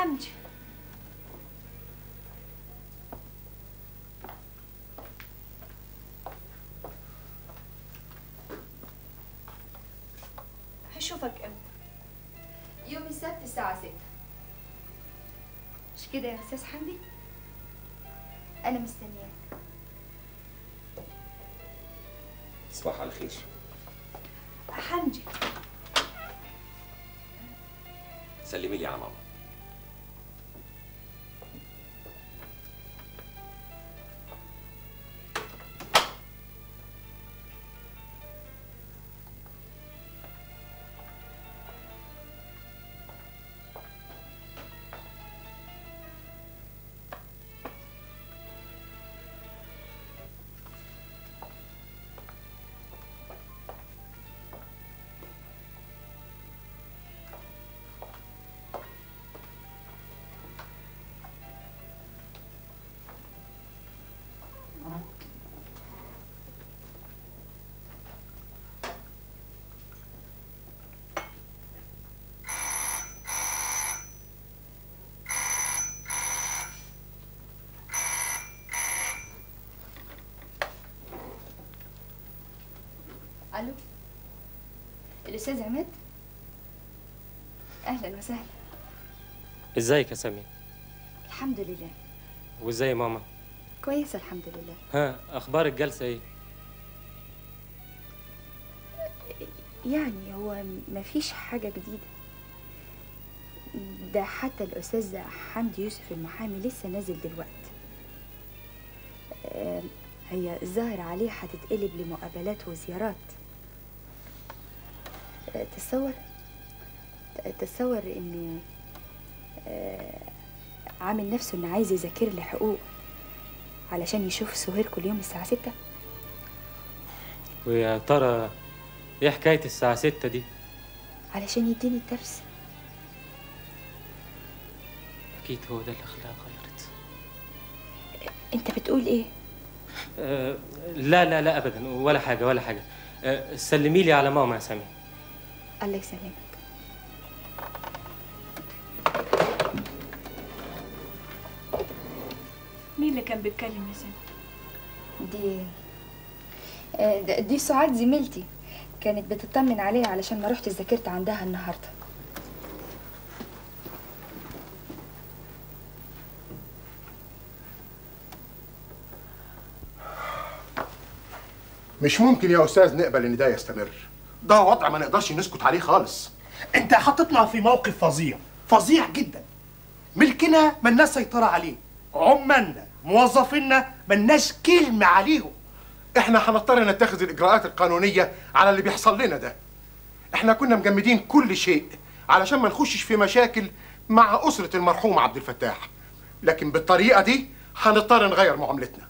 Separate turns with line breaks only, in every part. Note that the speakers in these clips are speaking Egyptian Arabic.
حمدي هشوفك امتى
يوم السبت الساعة 6
مش كده يا استاذ حمدي انا مستنياك
تصبح على خير
حمدي
سلمي لي على ماما
الو الاستاذ عماد اهلا وسهلا
ازيك يا سامي
الحمد لله
وازاي ماما
كويسه الحمد لله
ها اخبار الجلسه ايه
يعني هو مفيش حاجه جديده ده حتى الاستاذ حمدي يوسف المحامي لسه نازل دلوقتي آم، هي الظاهر عليه هتتقلب لمقابلات وزيارات آه، تصور تصور انه آه، عامل نفسه انه عايز يذاكر لي حقوق علشان يشوف سهير كل يوم الساعة ستة
ويا ترى ايه حكايه الساعه 6 دي
علشان يديني الدرس
اكيد هو ده اللي خلاها غيرت
انت بتقول ايه
أه لا لا لا ابدا ولا حاجه ولا حاجه أه سلمي لي على ماما يا سامي
الله يسلمك
مين اللي كان بيتكلم يا سامي
دي آه، ده- دي سعاد زميلتي كانت بتطمن عليها علشان ما رحت ذاكرت عندها النهارده
مش ممكن يا استاذ نقبل ان ده يستمر ده وضع ما نقدرش نسكت عليه خالص
انت حاططنا في موقف فظيع فظيع جدا ملكنا ملناش سيطرة عليه عمالنا موظفينا ملناش كلمة عليهم
احنا هنضطر نتخذ الاجراءات القانونيه على اللي بيحصل لنا ده احنا كنا مجمدين كل شيء علشان ما نخشش في مشاكل مع اسره المرحوم عبد الفتاح لكن بالطريقه دي هنضطر نغير معاملتنا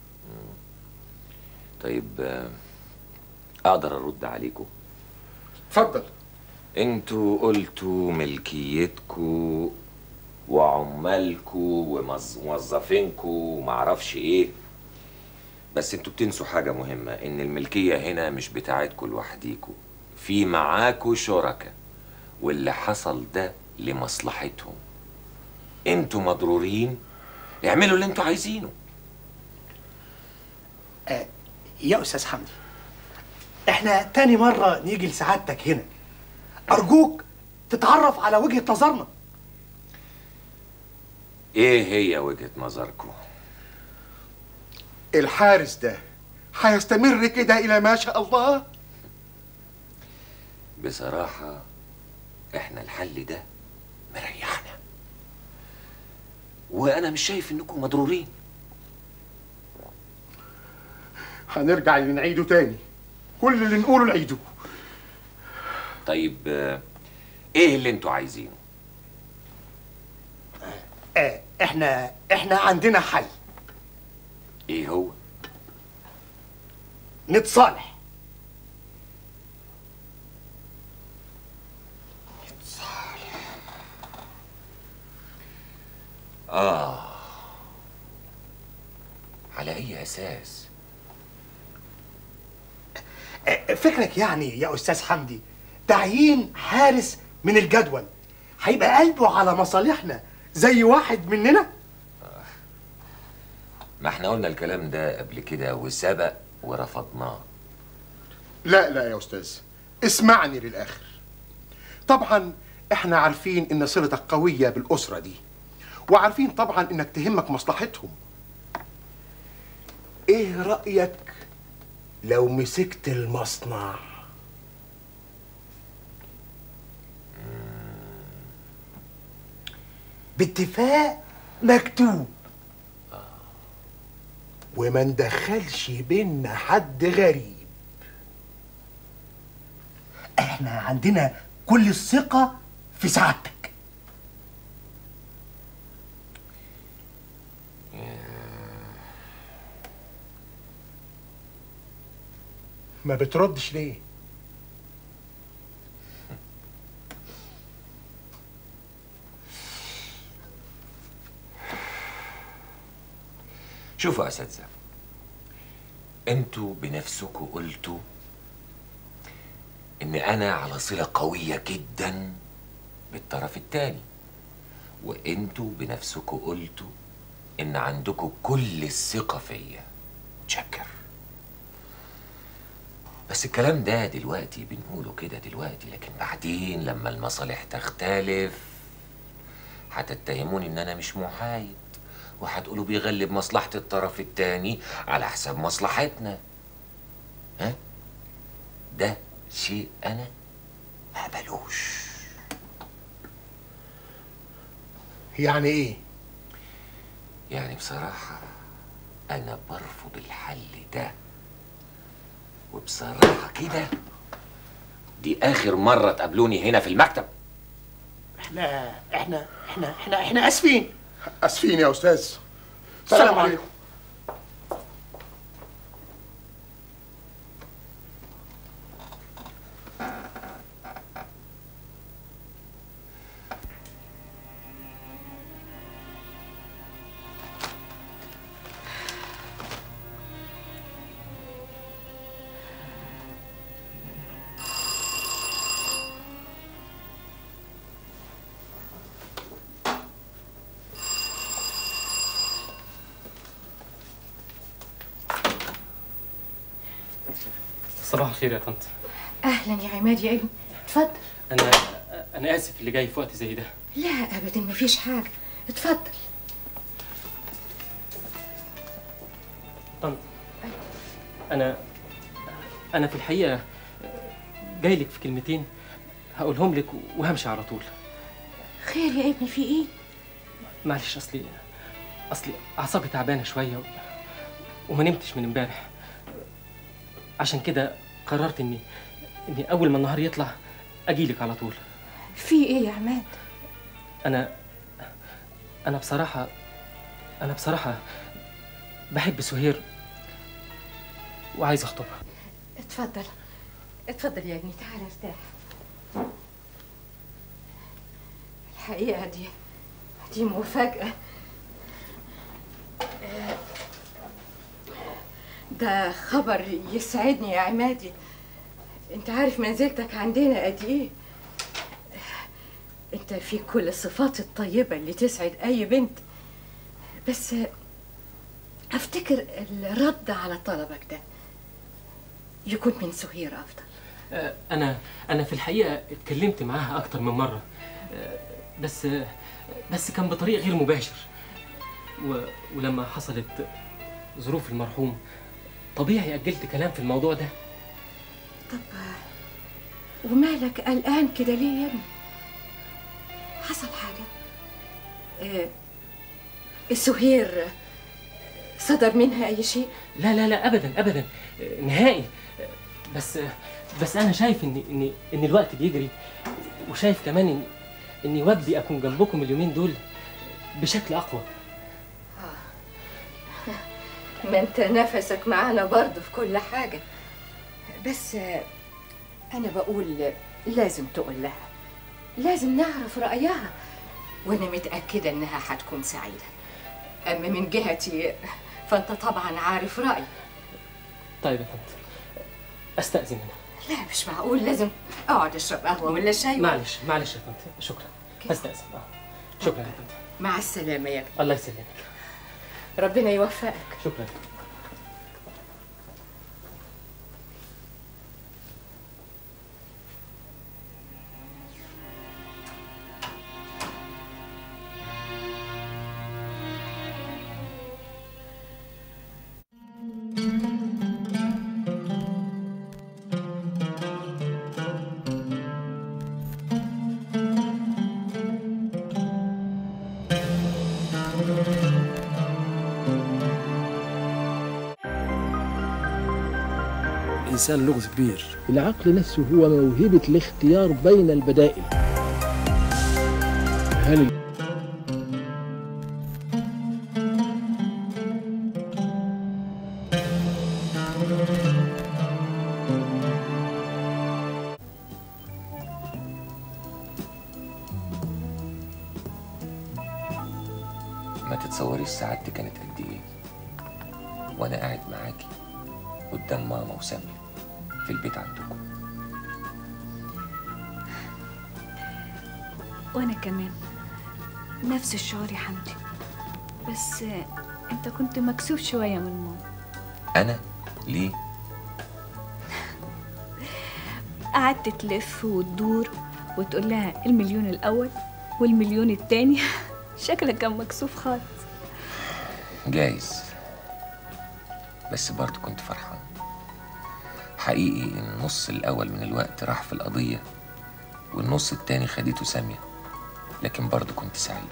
طيب آه، اقدر ارد عليكم
اتفضل
انتوا قلتوا ملكيتكوا وعمالكوا وموظفينكوا ومعرفش ايه بس انتوا بتنسوا حاجة مهمة ان الملكية هنا مش بتاعتكوا لوحديكوا في معاكوا شركاء واللي حصل ده لمصلحتهم انتوا مضرورين اعملوا اللي انتوا عايزينه
آه يا أستاذ حمدي احنا تاني مرة نيجي لسعادتك هنا أرجوك تتعرف على وجهة نظرنا
ايه هي وجهة نظركم
الحارس ده هيستمر كده الى ما شاء الله
بصراحة احنا الحل ده مريحنا وانا مش شايف انكم مضرورين
هنرجع نعيده تاني كل اللي نقوله نعيده
طيب آه، ايه اللي انتوا عايزينه
آه احنا احنا عندنا حل
ايه هو
نتصالح
اه على اي اساس
آه فكرك يعني يا أستاذ حمدي تعيين حارس من الجدول هيبقى قلبه على مصالحنا زي واحد مننا
ما احنا قلنا الكلام ده قبل كده وسبق ورفضناه
لا لا يا استاذ اسمعني للاخر طبعا احنا عارفين ان صلتك قويه بالاسره دي وعارفين طبعا انك تهمك مصلحتهم ايه رايك لو مسكت المصنع باتفاق مكتوب وما ندخلش بينا حد غريب
احنا عندنا كل الثقة في سعادتك
ما بتردش ليه
شوفوا يا اساتذه انتوا بنفسكم قلتوا ان انا على صله قويه جدا بالطرف التاني وانتوا بنفسكم قلتوا ان عندكم كل الثقه فيا متشكر بس الكلام ده دلوقتي بنقوله كده دلوقتي لكن بعدين لما المصالح تختلف هتتهموني ان انا مش محايد وهتقولوا بيغلب مصلحة الطرف التاني على حساب مصلحتنا ها ده شيء انا ما قبلوش
يعني ايه
يعني بصراحة انا برفض الحل ده وبصراحة كده دي اخر مرة تقابلوني هنا في المكتب
احنا احنا احنا احنا احنا اسفين
اسفين يا استاذ
السلام عليكم
صباح الخير يا طنط
اهلا يا عماد يا ابني اتفضل
انا انا اسف اللي جاي في وقت زي ده
لا ابدا مفيش حاجه اتفضل
طنط انا انا في الحقيقه جاي لك في كلمتين هقولهم لك وهمشي على طول
خير يا ابني في ايه
معلش اصلي اصلي اعصابي تعبانه شويه و... وما نمتش من امبارح عشان كده قررت اني اني اول ما النهار يطلع اجيلك على طول
في ايه يا عماد
انا انا بصراحه انا بصراحه بحب سهير وعايز اخطبها
اتفضل اتفضل يا ابني تعال ارتاح الحقيقه دي دي مفاجاه آه، ده خبر يسعدني يا عمادي انت عارف منزلتك عندنا قد ايه انت في كل الصفات الطيبة اللي تسعد اي بنت بس افتكر الرد على طلبك ده يكون من سهير افضل
آه، انا انا في الحقيقه اتكلمت معاها اكتر من مره آه، بس آه، بس كان بطريق غير مباشر و... ولما حصلت ظروف المرحوم طبيعي اجلت كلام في الموضوع ده
طب ومالك قلقان كده ليه يا ابني حصل حاجة آه، سهير صدر منها أي شيء
لا لا لا ابدا ابدا آه، نهائي آه، بس آه، بس انا شايف ان ان ان الوقت بيجري وشايف كمان ان اني ودي اكون جنبكم اليومين دول بشكل اقوى
ما انت نفسك معانا برضه في كل حاجة بس آه، أنا بقول لازم تقول لها لازم نعرف رأيها وأنا متأكدة إنها هتكون سعيدة أما من جهتي فأنت طبعا عارف رأيي
طيب يا طنط استاذن انا
لا مش معقول لازم أقعد أشرب قهوة ولا شاي
معلش معلش يا طنط شكرا استاذن آه. شكرا يا طنط
مع السلامه يا ابني
الله يسلمك
ربنا يوفقك
شكرا
الإنسان لغز كبير العقل نفسه هو موهبة الاختيار بين البدائل هل
ما تتصوريش سعادتي كانت قد ايه وانا قاعد معاكي قدام ماما وسامية في البيت عندكم
وانا كمان نفس الشعور يا حمدي بس آه، انت كنت مكسوف شويه من ماما
انا ليه
قعدت تلف وتدور وتقول لها المليون الاول والمليون التاني شكلك كان مكسوف خالص
جايز بس برضه كنت فرحان حقيقي النص الأول من الوقت راح في القضية والنص التاني خدته سامية لكن برضه كنت سعيد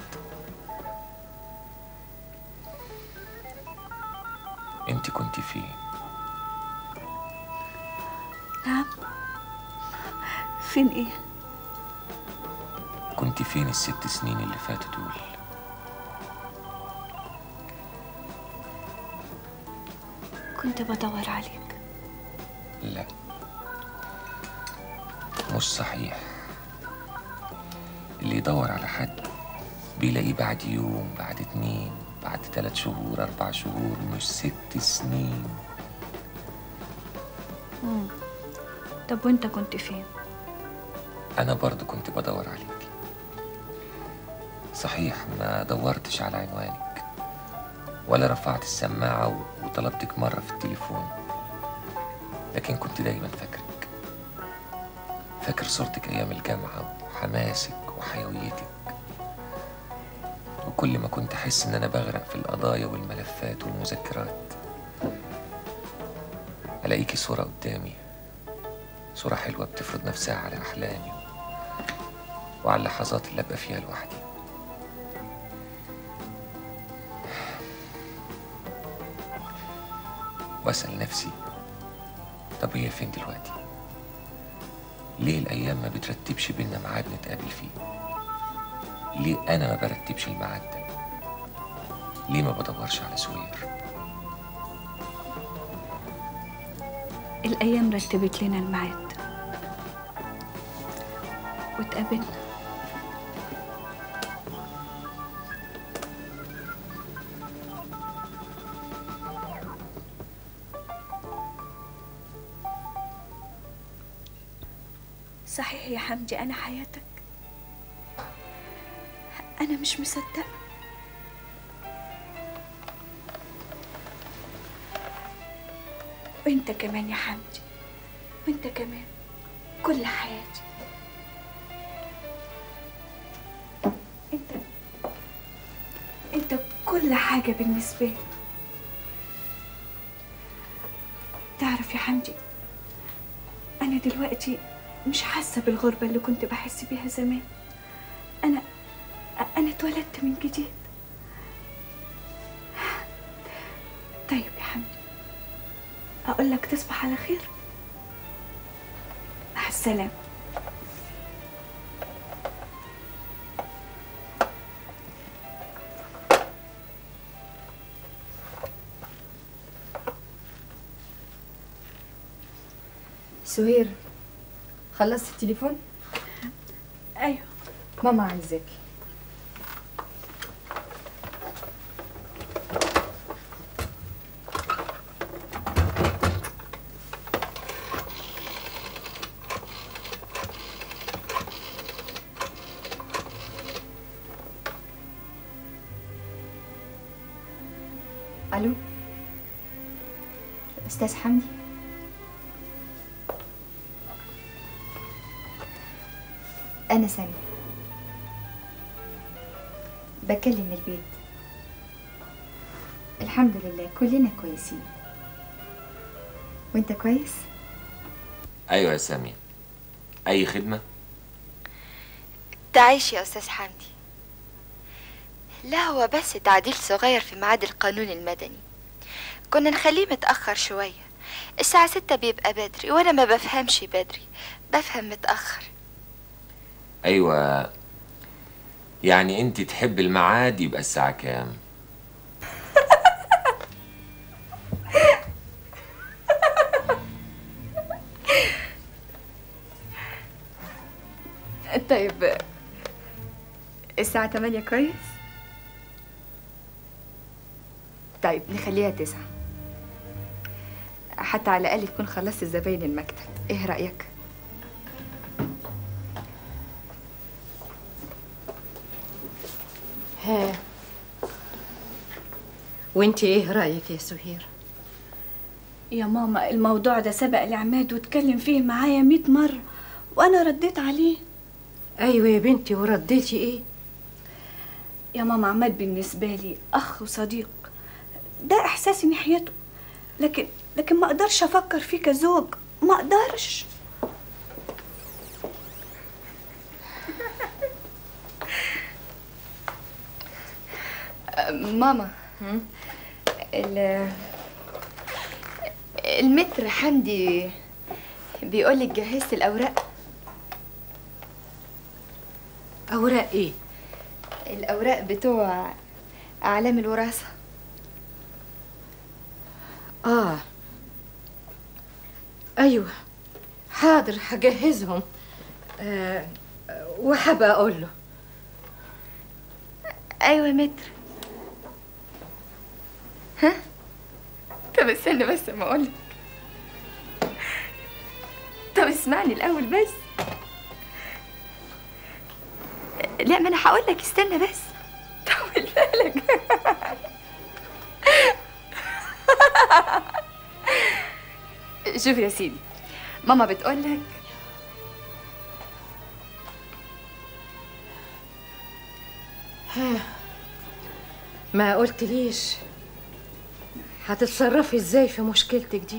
انت كنت فين
نعم فين ايه
كنت فين الست سنين اللي فاتوا دول
كنت بدور عليك
لا مش صحيح اللي يدور على حد بيلاقيه بعد يوم بعد اتنين بعد تلات شهور أربع شهور مش ست سنين
مم. طب وانت كنت فين
أنا برضو كنت بدور عليك صحيح ما دورتش على عنوانك ولا رفعت السماعة و- وطلبتك مرة في التليفون لكن كنت دايما فاكرك فاكر صورتك أيام الجامعة وحماسك وحيويتك وكل ما كنت أحس إن أنا بغرق في القضايا والملفات والمذكرات ألاقيكي صورة قدامي صورة حلوة بتفرض نفسها على أحلامي وعلى اللحظات اللي أبقى فيها لوحدي وأسأل نفسي طب هي فين دلوقتي؟ ليه الأيام ما بترتبش بينا ميعاد نتقابل فيه؟ ليه أنا ما برتبش الميعاد ده؟ ليه ما بدورش على سوير؟
الايام رتبت لنا الميعاد واتقابلنا صحيح يا حمدي انا حياتك انا مش مصدقه وانت كمان يا حمدي وانت كمان كل حياتي انت انت كل حاجة بالنسبة لي تعرف يا حمدي انا دلوقتي مش حاسة بالغربة اللي كنت بحس بيها زمان انا انا اتولدت من جديد طيب يا حمدي أقول لك تصبح على خير مع السلامة
سهير خلصت التليفون
أيوة
ماما عايزاكي
الو استاذ حمدي انا سامي بكلم البيت الحمد لله كلنا كويسين وانت كويس
ايوه يا سامية اي خدمة
تعيش يا أستاذ حمدي لا هو بس تعديل صغير في ميعاد القانون المدني كنا نخليه متأخر شوية الساعة ستة بيبقى بدري وأنا ما بفهمش بدري بفهم متأخر
ايوه يعني انت تحب الميعاد يبقى الساعة كام
طيب الساعة 8 كويس طيب نخليها تسعة حتى على الأقل تكون خلصت زباين المكتب ايه رأيك؟
ها وانت ايه رايك يا سهير
يا ماما الموضوع ده سبق لعماد واتكلم فيه معايا مئة مرة وأنا رديت عليه
ايوه يا بنتي ورديتي ايه
يا ماما عماد بالنسبة لي أخ وصديق ده إحساسي ناحيته لكن لكن ما أقدرش أفكر فيه كزوج ما أقدرش
ماما ال المتر حمدي بيقولك جهزت الأوراق
اوراق ايه
الأوراق بتوع أعلام الوراثة
اه ايوه حاضر هجهزهم آه وحابة اقول له
أيوة متر ها طب استنى بس ما أقولك طب اسمعني الأول بس لا ما أنا هقولك استنى بس طول بالك شوف يا سيدي ماما بتقولك
ما قلتليش هتتصرفي ازاي في مشكلتك دي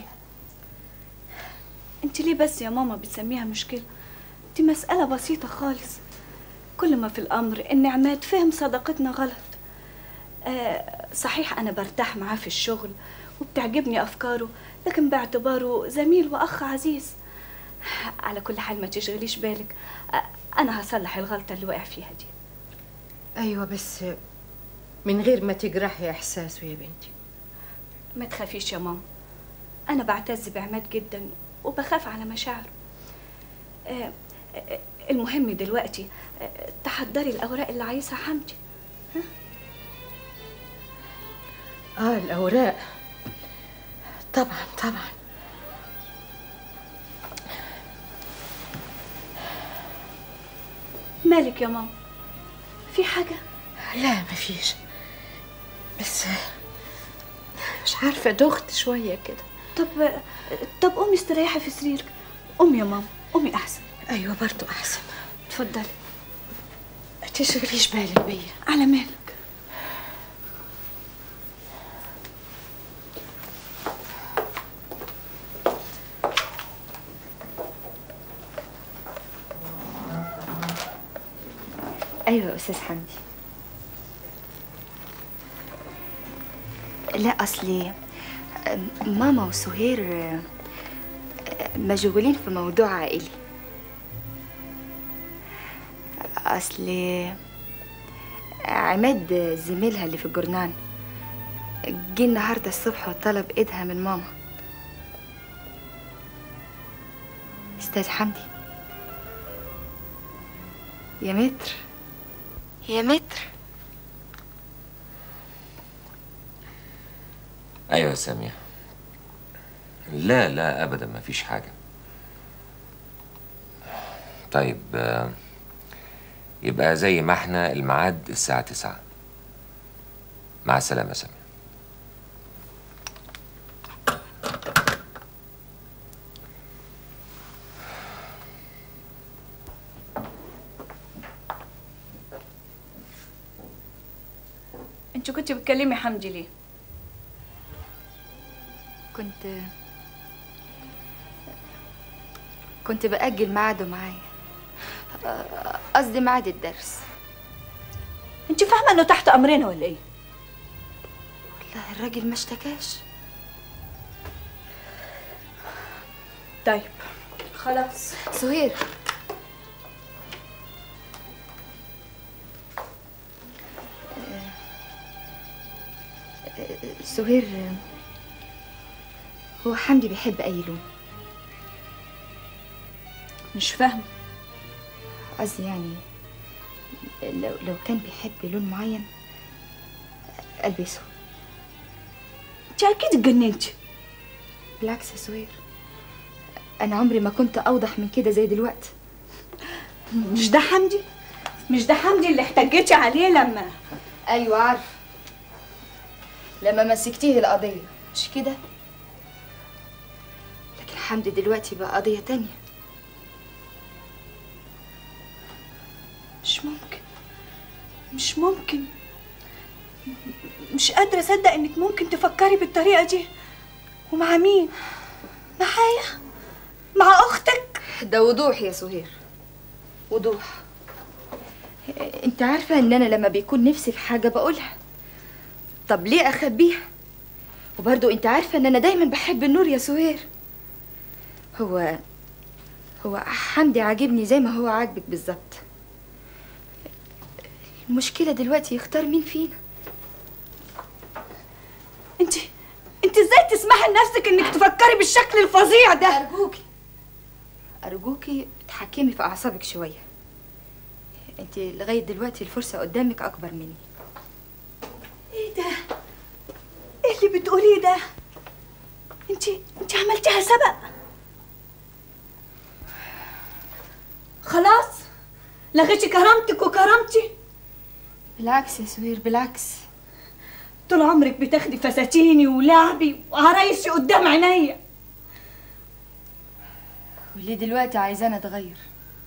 انت ليه بس يا ماما بتسميها مشكلة دي مسألة بسيطة خالص كل ما في الأمر إن عماد فهم صداقتنا غلط آه صحيح أنا برتاح معاه في الشغل وبتعجبني أفكاره لكن باعتباره زميل وأخ عزيز على كل حال ما تشغليش بالك آه أنا هصلح الغلطة اللي وقع فيها دي
ايوه بس من غير ما تجرحي احساسه يا بنتي
ما تخافيش يا ماما أنا بعتز بعماد جدا وبخاف على مشاعره آه، آه، المهم دلوقتي آه، تحضري الأوراق اللي عايزها حمدي
اه الاوراق طبعا طبعا
مالك يا ماما في حاجة
لا مفيش بس مش عارفة دخت شوية كده
طب طب قومي استريحي في سريرك قومي يا ماما قومي أحسن
أيوة برضو أحسن
اتفضلي
ما تشغليش بالك بيا
على مالك
ايوه يا استاذ حمدي لا اصلي ماما وسهير مشغولين في موضوع عائلي اصلي عماد زميلها اللي في الجرنان جه النهارده الصبح وطلب ايدها من ماما استاذ حمدي يا متر
يا متر
ايوه يا سامية لا لا ابدا ما فيش حاجة طيب آه، يبقى زي ما احنا الميعاد الساعة تسعة مع السلامة يا سامية
انت كنت بتكلمي حمدي ليه
كنت كنت بأجل ميعاده معايا آه، قصدي ميعاد الدرس
انت فاهمه انه تحت امرنا ولا ايه
والله الراجل ما اشتكاش
طيب خلاص
سهير آه، آه، سهير آه، هو حمدي بيحب أي لون
مش فاهمه
قصدي يعني لو لو كان بيحب لون معين ألبسه
انت اكيد اتجننتي
بالعكس يا سهير أنا عمري ما كنت أوضح من كده زي دلوقتي
مش ده حمدي مش ده حمدي اللي احتجتي عليه لما
أيوة عارف لما مسكتيه القضية مش كده لكن حمدي دلوقتي بقى قضية تانية
مش ممكن مش ممكن مش قادرة أصدق إنك ممكن تفكري بالطريقة دي ومع مين؟ معايا؟ مع أختك؟
ده وضوح يا سهير وضوح انت عارفة ان انا لما بيكون نفسي في حاجة بقولها طب ليه اخبيها وبرضو انت عارفة ان انا دايما بحب النور يا سهير هو هو حمدي عاجبني زي ما هو عاجبك بالظبط المشكلة دلوقتي يختار مين فينا
أنت أنت إزاي تسمحي لنفسك إنك تفكري بالشكل الفظيع ده؟
أرجوكي أرجوكي تحكمي في أعصابك شوية انت لغاية دلوقتي الفرصة قدامك أكبر مني
إيه ده؟ إيه اللي بتقوليه ده؟ أنت أنت عملتيها سبق خلاص لغيتي كرامتك وكرامتي
بالعكس يا سهير بالعكس
طول عمرك بتاخدي فساتيني ولعبي وعرايسي قدام عينيا
واللي دلوقتي عايزانا اتغير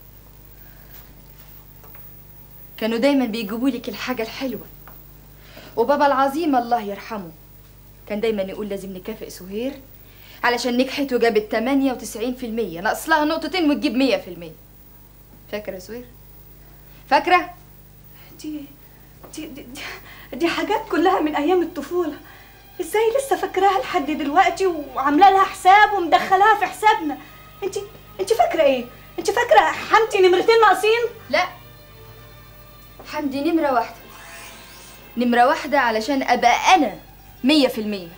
كانوا دايما بيجيبوا لك الحاجة الحلوة وبابا العظيم الله يرحمه كان دايما يقول لازم نكافئ سهير علشان نجحت وجابت 98% ناقص لها نقطتين وتجيب 100% فاكرة يا سهير؟ فاكرة؟
دي دي, دي, دي, دي حاجات كلها من ايام الطفوله ازاي لسه فاكراها لحد دلوقتي وعامله لها حساب ومدخلاها في حسابنا انت انت فاكره ايه انت فاكره حمتي نمرتين ناقصين
لا حمدي نمرة واحدة نمرة واحدة علشان أبقى أنا مية في المية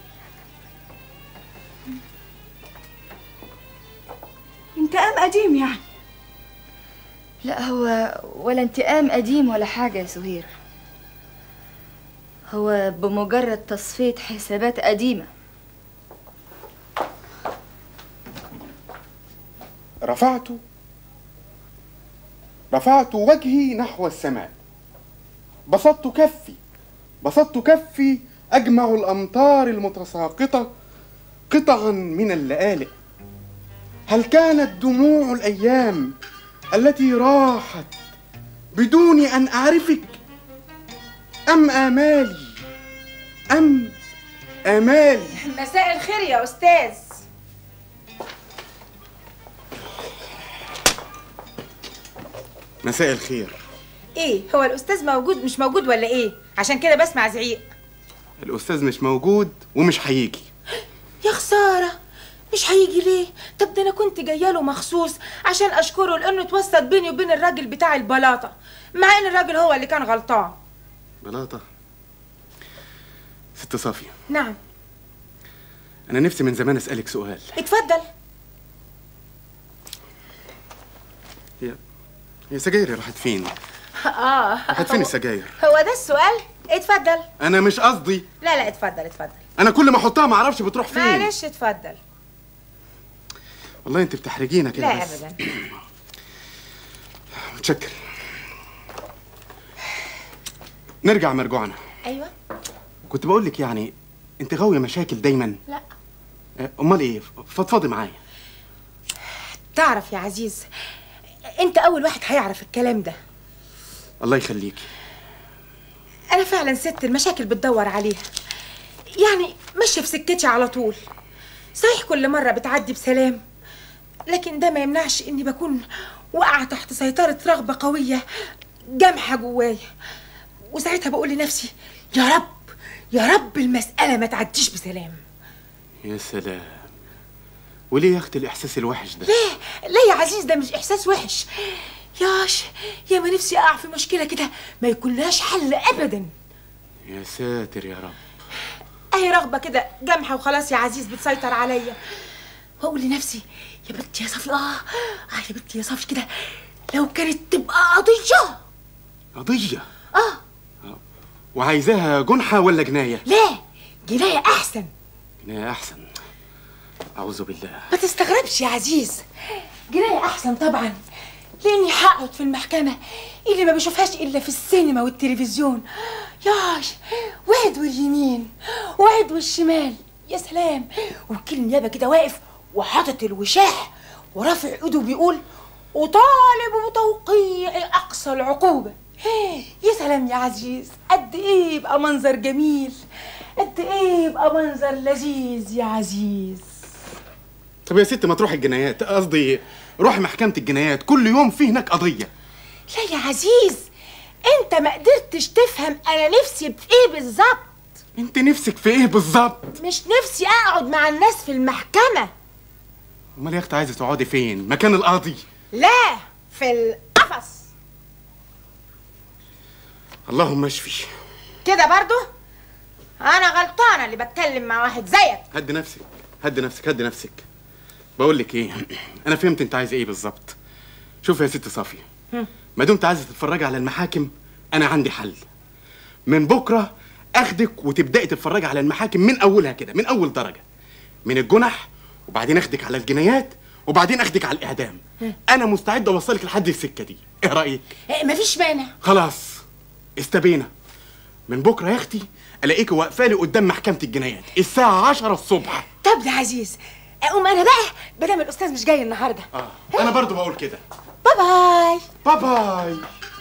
انتقام قديم يعني
لا هو ولا انتقام قديم ولا حاجة يا سهير هو بمجرد تصفية حسابات قديمة
رفعت رفعت وجهي نحو السماء بسطت كفي بسطت كفي أجمع الأمطار المتساقطة قطعا من اللآلئ هل كانت دموع الأيام التي راحت بدون أن أعرفك أم آمالي أم آمالي
مساء الخير يا أستاذ
مساء الخير
إيه هو الأستاذ موجود مش موجود ولا إيه عشان كده بسمع زعيق
الأستاذ مش موجود ومش هيجي
يا خسارة مش هيجي ليه؟ طب ده أنا كنت جاية له مخصوص عشان أشكره لأنه اتوسط بيني وبين الراجل بتاع البلاطة مع إن الراجل هو اللي كان غلطان
بلاطة ست صافية
نعم
أنا نفسي من زمان أسألك سؤال
اتفضل
هي هي سجايري راحت فين؟
آه
راحت فين السجاير؟
هو ده السؤال؟ اتفضل
أنا مش قصدي
لا لا اتفضل اتفضل
أنا كل ما أحطها ما أعرفش بتروح فين
معلش اتفضل
والله أنت بتحرجينا كده
لا
بس
أبدا
متشكر نرجع مرجوعنا
أيوه
كنت بقول لك يعني أنت غاوية مشاكل دايما
لا
أه، أمال إيه؟ فضفضي معايا
تعرف يا عزيز انت اول واحد هيعرف الكلام ده
الله يخليكي
انا فعلا ست المشاكل بتدور عليها يعني ماشيه في سكتي على طول صحيح كل مره بتعدي بسلام لكن ده ما يمنعش اني بكون واقعه تحت سيطره رغبه قويه جامحه جوايا وساعتها بقول لنفسي يا رب يا رب المساله ما تعديش بسلام
يا سلام وليه يا اختي الاحساس الوحش ده
لا لا يا عزيز ده مش احساس وحش ياش يا ما نفسي اقع في مشكله كده ما يكونلهاش حل ابدا
يا ساتر يا رب
اهي رغبه كده جامحه وخلاص يا عزيز بتسيطر عليا واقول لنفسي يا بنتي يا صفي اه آه يا بنتي يا صفي كده لو كانت تبقى قضيه
قضيه
اه
وعايزاها جنحه ولا جنايه
لا جنايه احسن
جنايه احسن اعوذ بالله
ما تستغربش يا عزيز جنايه احسن طبعا لاني هقعد في المحكمه اللي ما بشوفهاش الا في السينما والتلفزيون ياش وعد واليمين وعد والشمال يا سلام وكيل النيابه كده واقف وحاطط الوشاح ورافع ايده بيقول اطالب بتوقيع اقصى العقوبه يا سلام يا عزيز قد ايه يبقى منظر جميل قد ايه يبقى منظر لذيذ يا عزيز
طب يا ست ما تروح الجنايات قصدي روح محكمه الجنايات كل يوم في هناك قضيه
لا يا عزيز انت ما قدرتش تفهم انا نفسي في ايه بالظبط
انت نفسك في ايه بالظبط
مش نفسي اقعد مع الناس في المحكمه
امال يا اختي عايزه تقعدي فين مكان القاضي
لا في القفص
اللهم اشفي
كده برضو انا غلطانه اللي بتكلم مع واحد زيك
هدي نفسك هدي نفسك هدي نفسك بقول لك ايه انا فهمت انت عايزه ايه بالظبط شوف يا ست صافيه ما دمت عايزه تتفرجي على المحاكم انا عندي حل من بكره اخدك وتبداي تتفرجي على المحاكم من اولها كده من اول درجه من الجنح وبعدين اخدك على الجنايات وبعدين اخدك على الاعدام انا مستعد اوصلك لحد السكه دي ايه رايك
إيه مفيش مانع
خلاص استبينا من بكره يا اختي الاقيك واقفه لي قدام محكمه الجنايات الساعه 10 الصبح
طب يا عزيز اقوم انا بقى بدل الاستاذ مش جاي النهارده
اه انا برضو بقول كده
باي باي
باي باي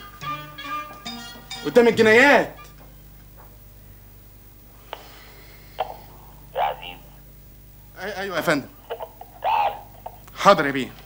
قدام الجنايات
يا عزيز
أي ايوه يا فندم حاضر يا بيه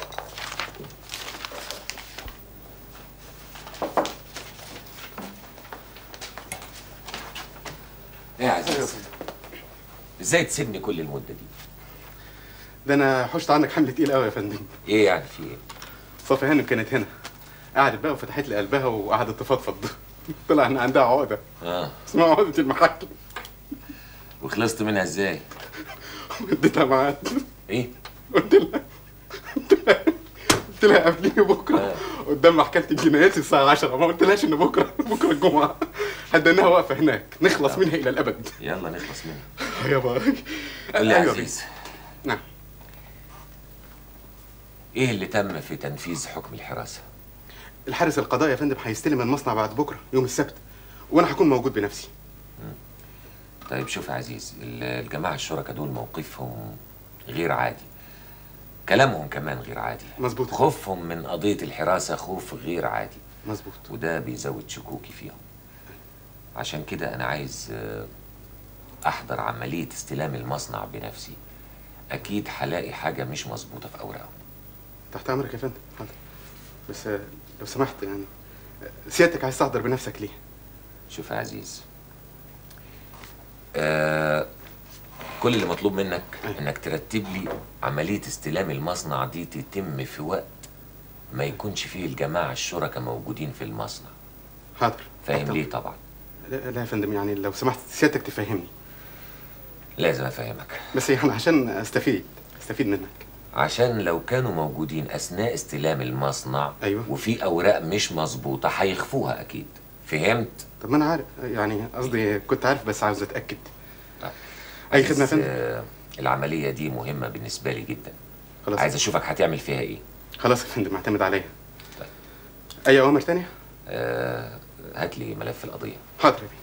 ايه يا عزيز ازاي تسيبني كل المده دي
ده انا حشت عنك حمل تقيل قوي يا فندم
ايه يعني في ايه
صافي هانم كانت هنا قعدت بقى وفتحت لي قلبها وقعدت تفضفض طلع ان عندها عقده
اه
اسمها عقده المحاكم
وخلصت منها ازاي
اديتها ميعاد
ايه
قلت لها قلت لها قابليني بكره قدام محكمه الجنايات الساعه 10 ما قلتلهاش ان بكره بكره الجمعه هديناها واقفه هناك نخلص منها الى الابد
يلا نخلص منها
يا باي
قول لي يا
أيوة
عزيز
نعم
ايه اللي تم في تنفيذ حكم الحراسه
الحارس القضائي يا فندم هيستلم المصنع بعد بكره يوم السبت وانا هكون موجود بنفسي
طيب شوف يا عزيز ال- الجماعه الشركاء دول موقفهم غير عادي كلامهم كمان غير عادي
مظبوط
خوفهم من قضيه الحراسه خوف غير عادي
مظبوط
وده بيزود شكوكي فيهم عشان كده انا عايز آه، احضر عمليه استلام المصنع بنفسي اكيد هلاقي حاجه مش مظبوطه في اوراقهم
تحت امرك يا فندم حاضر بس آه، لو سمحت يعني آه، سيادتك عايز تحضر بنفسك ليه
شوف يا عزيز آه كل اللي مطلوب منك انك ترتب لي عملية استلام المصنع دي تتم في وقت ما يكونش فيه الجماعة الشركاء موجودين في المصنع
حاضر
فاهم ليه طبعا
لا, لا يا فندم يعني لو سمحت سيادتك تفهمني
لازم افهمك
بس يعني عشان استفيد استفيد منك
عشان لو كانوا موجودين اثناء استلام المصنع
أيوة.
وفي اوراق مش مظبوطة هيخفوها اكيد فهمت
طب ما انا عارف يعني قصدي كنت عارف بس عاوز اتاكد اي خدمه يا
بس،
فندم
آه، العملية دي مهمة بالنسبة لي جدا
خلاص
عايز اشوفك هتعمل فيها ايه
خلاص يا فندم اعتمد عليا اي اوامر تانية
آه هات لي ملف القضية
حاضر يا بيه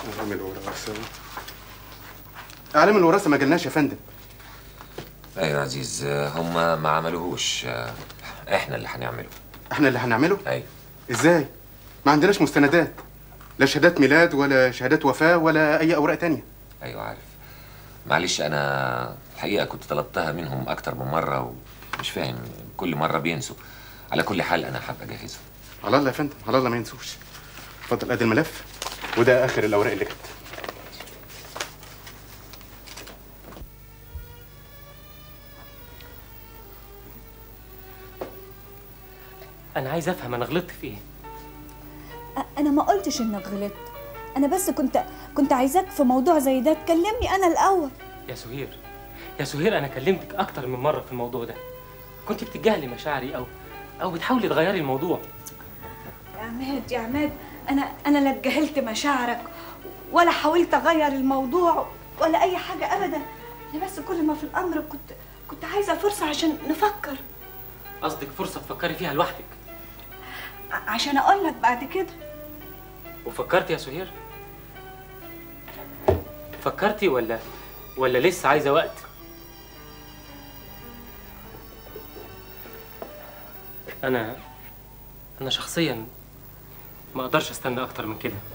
اعلام الوراثه اعلام الوراثه ما جالناش يا فندم
ايوه يا عزيز آه، هم ما عملوهوش آه، احنا اللي هنعمله
احنا اللي هنعمله
ايوه
ازاي ما عندناش مستندات لا شهادات ميلاد ولا شهادات وفاه ولا اي اوراق تانية
ايوه عارف معلش انا الحقيقه كنت طلبتها منهم اكتر من مره ومش فاهم كل مره بينسوا على كل حال انا حابب اجهزه
على الله يا فندم على الله ما ينسوش اتفضل ادي الملف وده اخر الاوراق اللي كانت
انا عايز افهم انا غلطت في ايه
انا ما قلتش انك غلطت انا بس كنت كنت عايزاك في موضوع زي ده تكلمني انا الاول
يا سهير يا سهير انا كلمتك اكتر من مره في الموضوع ده كنت بتجاهلي مشاعري او او بتحاولي تغيري الموضوع
يا عماد يا عماد انا انا لا اتجاهلت مشاعرك ولا حاولت اغير الموضوع ولا اي حاجه ابدا انا بس كل ما في الامر كنت كنت عايزه فرصه عشان نفكر
قصدك فرصه تفكري فيها لوحدك
ع- عشان اقول لك بعد كده
وفكرتي يا سهير فكرتي ولا ولا لسه عايزه وقت انا انا شخصيا ما اقدرش استنى اكتر من كده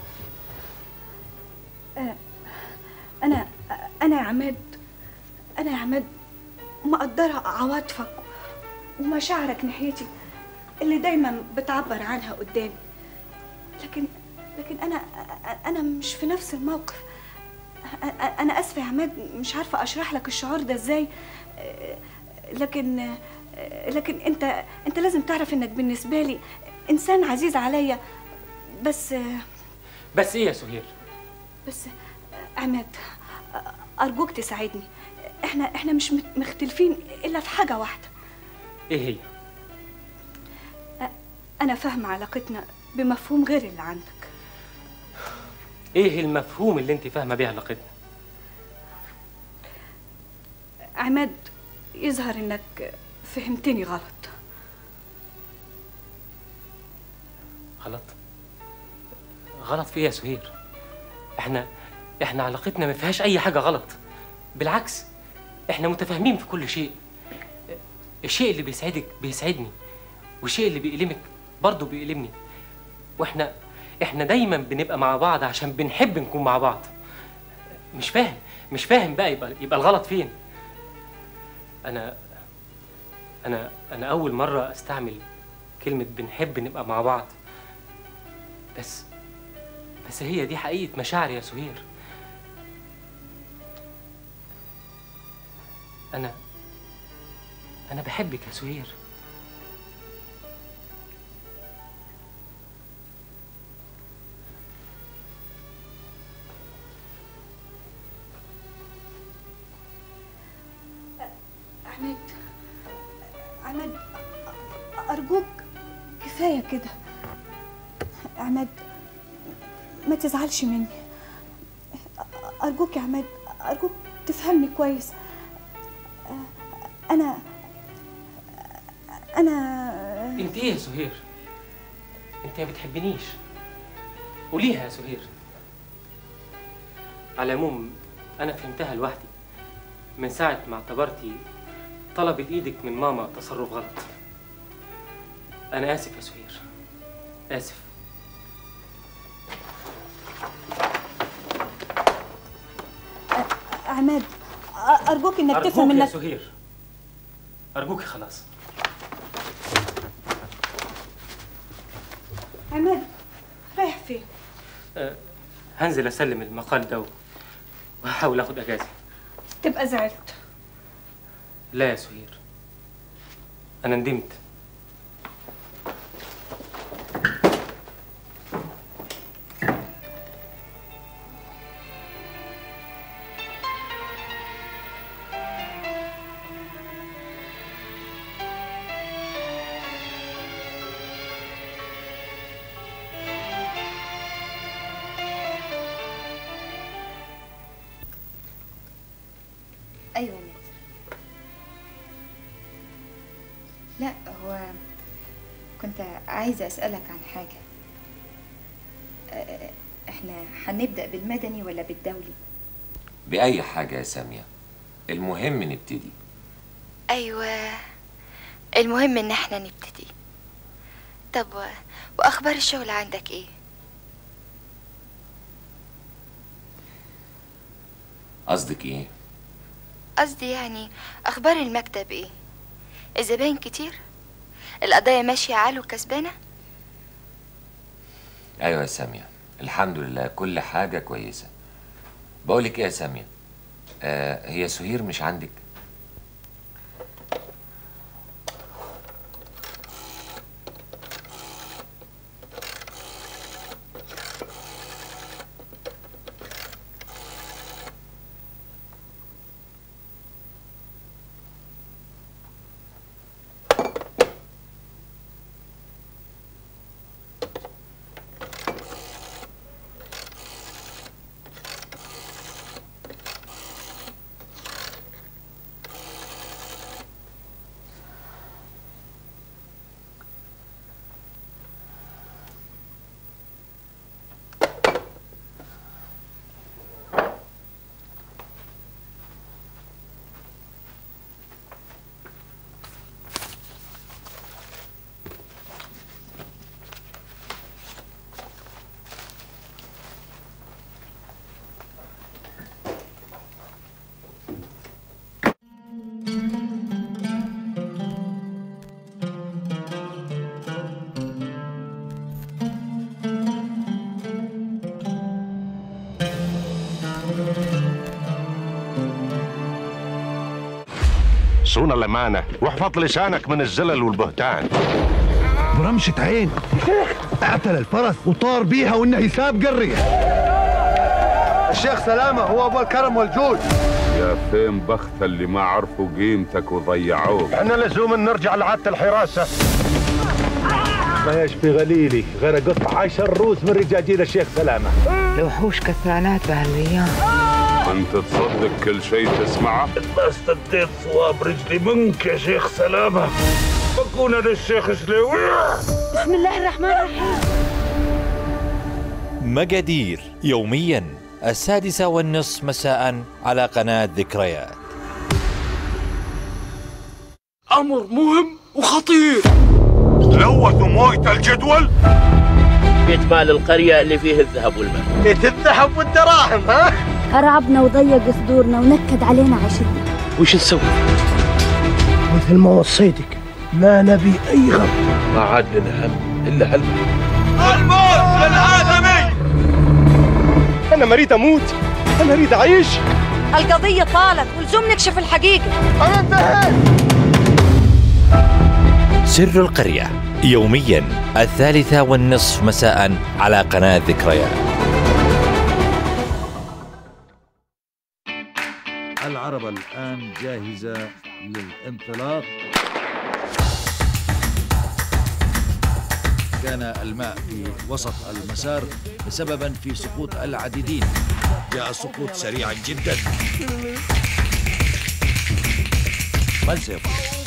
آه، انا انا يا عماد انا يا عماد مقدره عواطفك ومشاعرك ناحيتي اللي دايما بتعبر عنها قدامي لكن لكن انا انا مش في نفس الموقف أ- انا اسفه يا عماد مش عارفه اشرح لك الشعور ده ازاي آه، لكن آه، لكن انت انت لازم تعرف انك بالنسبه لي انسان عزيز عليا بس آه،
بس ايه يا سهير
بس عماد أرجوك تساعدني احنا احنا مش مت- مختلفين إلا في حاجة واحدة
ايه هي
أنا فاهمة علاقتنا بمفهوم غير اللي عندك
ايه المفهوم اللي انت فاهمه بيه علاقتنا
عماد يظهر إنك فهمتني غلط
غلط غلط في ايه يا سهير احنا احنا علاقتنا ما فيهاش اي حاجه غلط بالعكس احنا متفاهمين في كل شيء الشيء اللي بيسعدك بيسعدني والشيء اللي بيألمك برضه بيألمني واحنا احنا دايما بنبقى مع بعض عشان بنحب نكون مع بعض مش فاهم مش فاهم بقى يبقى يبقى الغلط فين انا انا انا اول مره استعمل كلمه بنحب نبقى مع بعض بس بس هي دي حقيقة مشاعري يا سهير أنا أنا بحبك يا سهير
عماد عماد أرجوك كفاية كده عماد ما تزعلش مني أرجوك يا عماد أرجوك تفهمني كويس أنا أنا
أنت إيه يا سهير؟ أنت ما بتحبنيش قوليها يا سهير على العموم أنا فهمتها لوحدي من ساعة ما اعتبرتي طلبت إيدك من ماما تصرف غلط أنا آسف يا سهير آسف
عماد أرجوك إنك
أرجوك
تفهم
يا
إنك
سهير أرجوك خلاص
عماد رايح فين؟
أه هنزل أسلم المقال ده وهحاول آخد أجازة
تبقى زعلت
لا يا سهير أنا ندمت
ايوه مات لا هو كنت عايزه اسالك عن حاجه أه، احنا هنبدأ بالمدني ولا بالدولي
بأي حاجة يا سامية المهم نبتدي
أيوة المهم إن احنا نبتدي طب و... وأخبار الشغل عندك إيه؟
قصدك ايه؟
قصدي يعني أخبار المكتب إيه؟ الزباين كتير؟ القضايا ماشية عال وكسبانة؟
ايوه يا سامية الحمد لله كل حاجة كويسة بقولك ايه يا سامية آه هي سهير مش عندك
صون الأمانة واحفظ لسانك من الزلل والبهتان
برمشة عين اعتل الفرس وطار بيها والنهيساب قرية
الشيخ سلامة هو أبو الكرم والجود
يا فين بخت اللي ما عرفوا قيمتك وضيعوك
احنا لزوم نرجع لعادة الحراسة
ما يشفي غليلي غير قطع عشر روس من رجاجيل الشيخ سلامة
الوحوش كثرانات بهالايام
انت تصدق كل شيء تسمعه
ما استديت صواب رجلي منك يا شيخ سلامة بكون للشيخ سليوي
بسم الله الرحمن الرحيم
مقادير يوميا السادسة والنصف مساء على قناة ذكريات
أمر مهم وخطير
لوثوا موية الجدول
بيت مال القرية اللي فيه الذهب والمال
بيت الذهب والدراهم ها
أرعبنا وضيق صدورنا ونكد علينا عيشتنا
وش نسوي؟ مثل ما وصيتك ما نبي أي غم ما عاد لنا هم إلا هالموت
الموت للآدمي أنا مريد أموت أنا أريد أعيش
القضية طالت ولزوم نكشف الحقيقة
أنا انتهيت
سر القرية يوميا الثالثة والنصف مساء على قناة ذكريات
العربة الآن جاهزة للانطلاق كان الماء في وسط المسار سببا في سقوط العديدين جاء السقوط سريعا جدا من سيفوز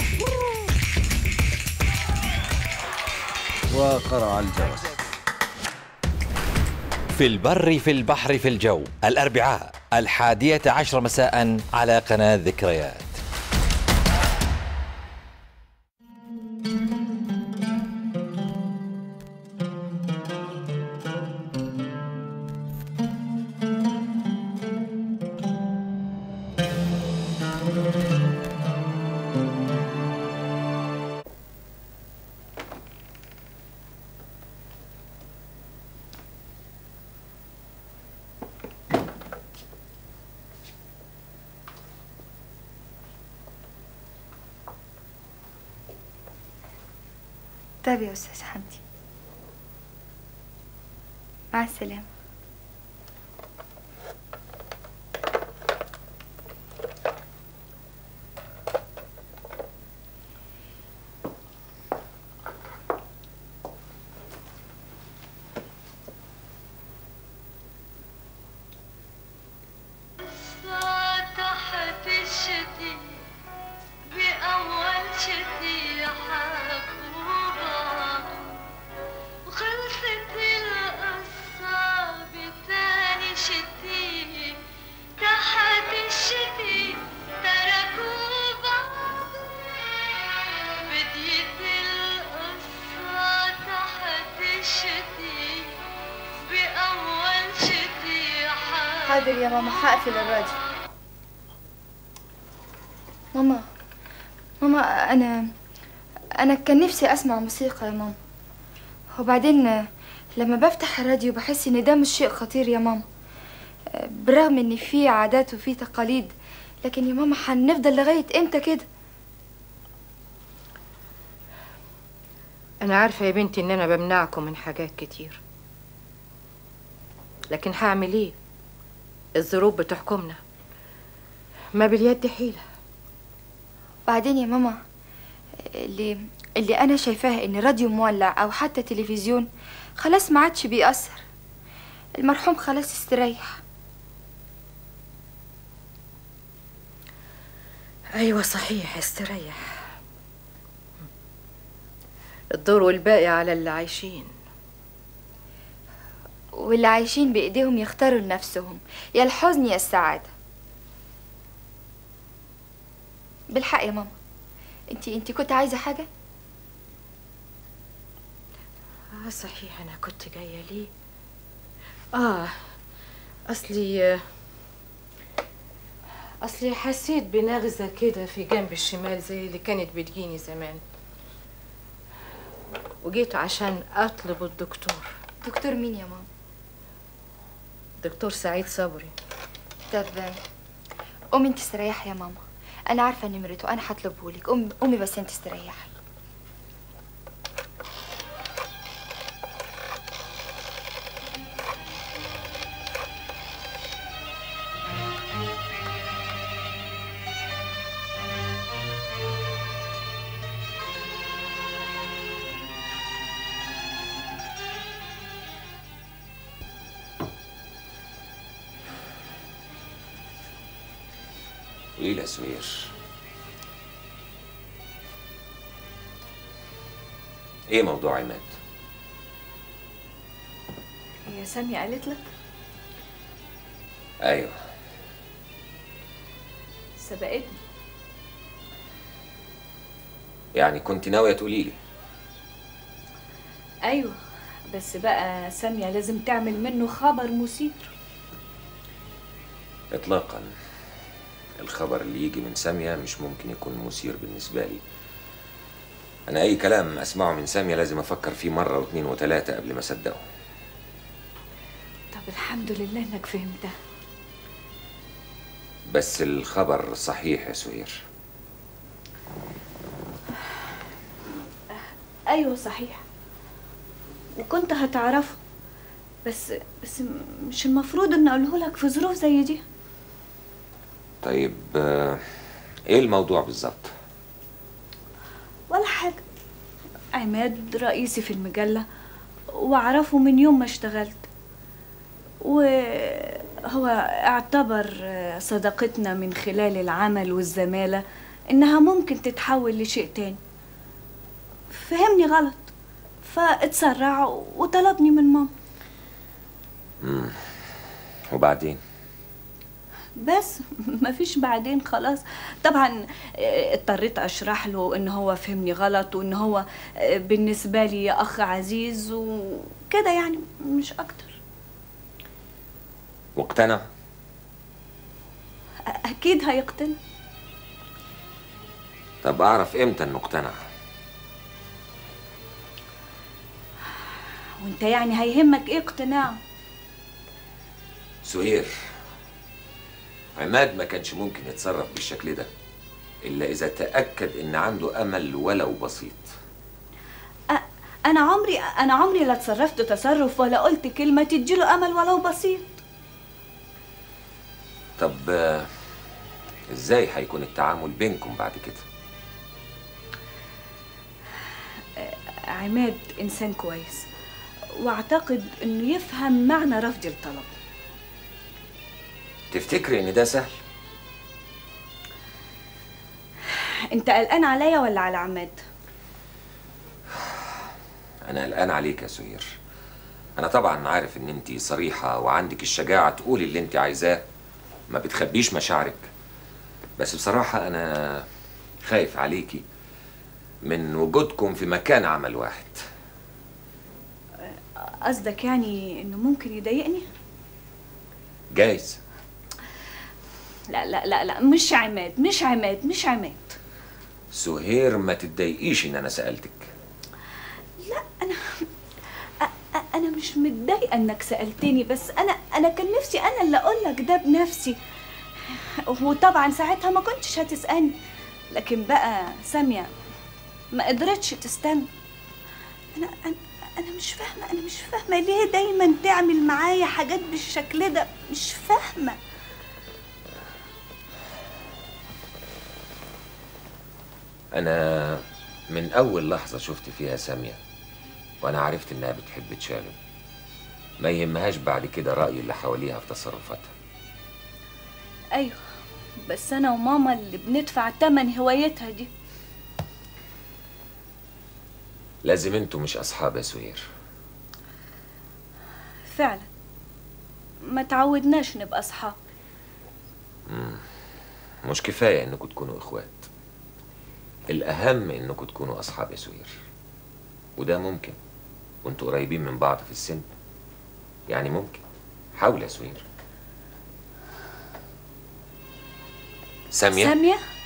وقرع الجرس
في البر في البحر في الجو الأربعاء الحادية عشر مساء على قناة ذكريات
طيب يا أستاذ حمدي مع السلامة
فتحت الشتي بأول شتي حبوبة وخلصت القصة الشتي تحت الشتي تركوا بعض بديت القصة تحت الشتي بأول شتي
حاضر يا ماما هقفل الراديو ماما ماما انا انا كان نفسي اسمع موسيقى يا ماما وبعدين لما بفتح الراديو بحس ان ده مش شيء خطير يا ماما بالرغم ان في عادات وفي تقاليد لكن يا ماما هنفضل لغايه امتى كده
أنا عارفة يا بنتي إن أنا بمنعكم من حاجات كتير لكن هعمل إيه؟ الظروف بتحكمنا ما باليد حيلة
بعدين يا ماما اللي اللي انا شايفاه ان راديو مولع او حتى تلفزيون خلاص ما عادش بيأثر المرحوم خلاص استريح
أيوة صحيح استريح الدور والباقي على اللي عايشين
واللي عايشين بايديهم يختاروا لنفسهم يا الحزن يا السعاده بالحق يا ماما انتي انتي كنت عايزه حاجه
آه صحيح أنا كنت جاية ليه؟ آه أصلي أصلي حسيت بنغزة كده في جنب الشمال زي اللي كانت بتجيني زمان وجيت عشان أطلب الدكتور
دكتور مين يا ماما
دكتور سعيد صبري
طب قومي انت استريحي يا ماما انا عارفه نمرته انا هطلبهولك قومي قومي بس انت استريحي
ايه يا سوير ايه موضوع عماد
هي سامية قالت لك
ايوه
سبقتني
يعني كنت ناويه تقولي لي
ايوه بس بقى سامية لازم تعمل منه خبر مثير
اطلاقا الخبر اللي يجي من سامية مش ممكن يكون مثير بالنسبة لي أنا أي كلام أسمعه من سامية لازم أفكر فيه مرة واثنين وثلاثة قبل ما أصدقه
طب الحمد لله انك فهمتها
بس الخبر صحيح يا سهير
ايوه صحيح وكنت هتعرفه بس بس م- مش المفروض ان اقوله لك في ظروف زي دي
طيب آه، إيه الموضوع بالظبط؟
ولا حاجة عماد رئيسي في المجلة واعرفه من يوم ما اشتغلت وهو اعتبر صداقتنا من خلال العمل والزمالة انها ممكن تتحول لشيء تاني فهمني غلط فاتسرع وطلبني من ماما
مم. وبعدين
بس مفيش بعدين خلاص طبعا اه، اضطريت اشرح له ان هو فهمني غلط وان هو اه، بالنسبه لي اخ عزيز وكده يعني مش اكتر
واقتنع؟
اه، اكيد هيقتنع
طب أعرف إمتى إنه اقتنع؟
وانت يعني هيهمك ايه اقتناعه
سهير عماد ما كانش ممكن يتصرف بالشكل ده إلا إذا تأكد إن عنده أمل ولو بسيط
اه، انا عمري انا عمري لا اتصرفت تصرف ولا قلت كلمه تديله امل ولو بسيط
طب آه، إزاي هيكون التعامل بينكم بعد كده؟
عماد انسان كويس واعتقد انه يفهم معنى رفض الطلب
تفتكري إن ده سهل؟
انت قلقان عليا ولا على عماد
أنا قلقان عليك يا سهير انا طبعا عارف ان انت صريحه وعندك الشجاعه تقولي اللي انت عايزاه ما بتخبيش مشاعرك بس بصراحه انا خايف عليكي من وجودكم في مكان عمل واحد
قصدك يعني انه ممكن يضايقني
جايز
لا لا لا لا مش عماد مش عماد مش عماد
سهير ما تتضايقيش ان انا سالتك
أ- انا مش متضايقه انك سالتني بس انا انا كان نفسي انا اللي اقول لك ده بنفسي وطبعا ساعتها ما كنتش هتسالني لكن بقى ساميه ما قدرتش تستنى انا انا انا مش فاهمه انا مش فاهمه ليه دايما تعمل معايا حاجات بالشكل ده مش فاهمه
انا من اول لحظه شفت فيها ساميه وانا عرفت انها بتحب تشالو ما يهمهاش بعد كده راي اللي حواليها في تصرفاتها
ايوه بس انا وماما اللي بندفع تمن هوايتها دي
لازم انتوا مش اصحاب يا سهير
فعلا ما تعودناش نبقى اصحاب
مم. مش كفايه انكم تكونوا اخوات الاهم انكم تكونوا اصحاب يا سهير وده ممكن وانتوا قريبين من بعض في السن يعني ممكن حاول يا سهير ساميه
ساميه